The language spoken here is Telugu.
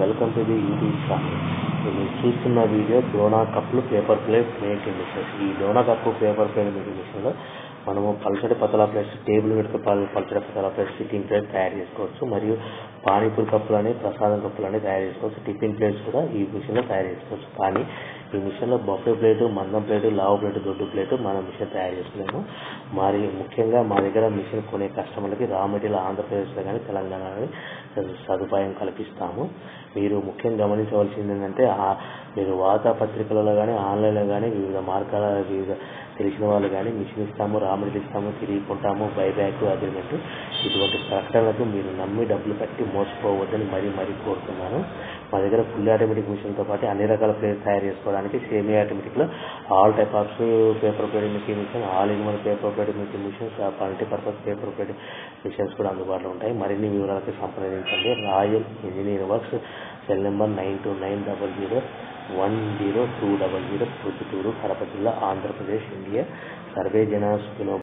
welcome to the YouTube channel మీరు చూస్తున్న వీడియో డోనా కప్లు పేపర్ ప్లేట్ మేకింగ్ మిషన్ ఈ dona cup paper plate making మిషన్లో మనము పల్చడి పతలా ప్లేట్స్ టేబుల్ మీద పల్చడి పతలా ప్లేట్స్ సిట్టింగ్ ప్లేట్ తయారు చేసుకోవచ్చు మరియు పానీపూరి కప్పులని ప్రసాదం కప్పులని తయారు చేసుకోవచ్చు టిఫిన్ ప్లేట్స్ కూడా ఈ మిషన్లో తయారు చేసుకోవచ్చు కానీ ఈ మిషన్లో బఫే ప్లేటు మందం ప్లేటు లావు ప్లేటు దొడ్డు ప్లేటు మన మిషన్ తయారు చేసుకున్నాము మరి ముఖ్యంగా మా దగ్గర మిషన్ కొనే కస్టమర్లకి రా మెటీరియల్ ఆంధ్రప్రదేశ్లో కానీ తెలంగాణ కానీ సదుపాయం కల్పిస్తాము మీరు ముఖ్యంగా గమనించవలసింది ఏంటంటే ఆ- మీరు వార్తాపత్రికలలో కానీ ఆన్లైన్లో కానీ వివిధ మార్గాల వివిధ తెలిసిన వాళ్ళు కానీ మిషన్ ఇస్తాము రా మెటీరియల్ ఇస్తాము తిరిగి కొంటాము బైబ్యాక్ అగ్రిమెంట్ ఇటువంటి ప్రకటనలకు మీరు నమ్మి డబ్బులు కట్టి మోసపోవద్దని మరీ మరీ కోరుతున్నాను మా దగ్గర ఫుల్ ఆటోమేటిక్ మిషన్తో పాటు అన్ని రకాల ప్లేస్ తయారు చేసుకోవడానికి సేమీ ఆటోమేటిక్లో all type of paper plate making machine all in one paper plate making machines multi purpose paper plate machines కూడా అందుబాటులో ఉంటాయి మరిన్ని వివరాలకి సంప్రదించండి royal engineer works cell number nine two nine double zero one zero two double zero Proddatur Kadapa జిల్లా ఆంధ్రప్రదేశ్ ఇండియా సర్వే జనా సుఖినో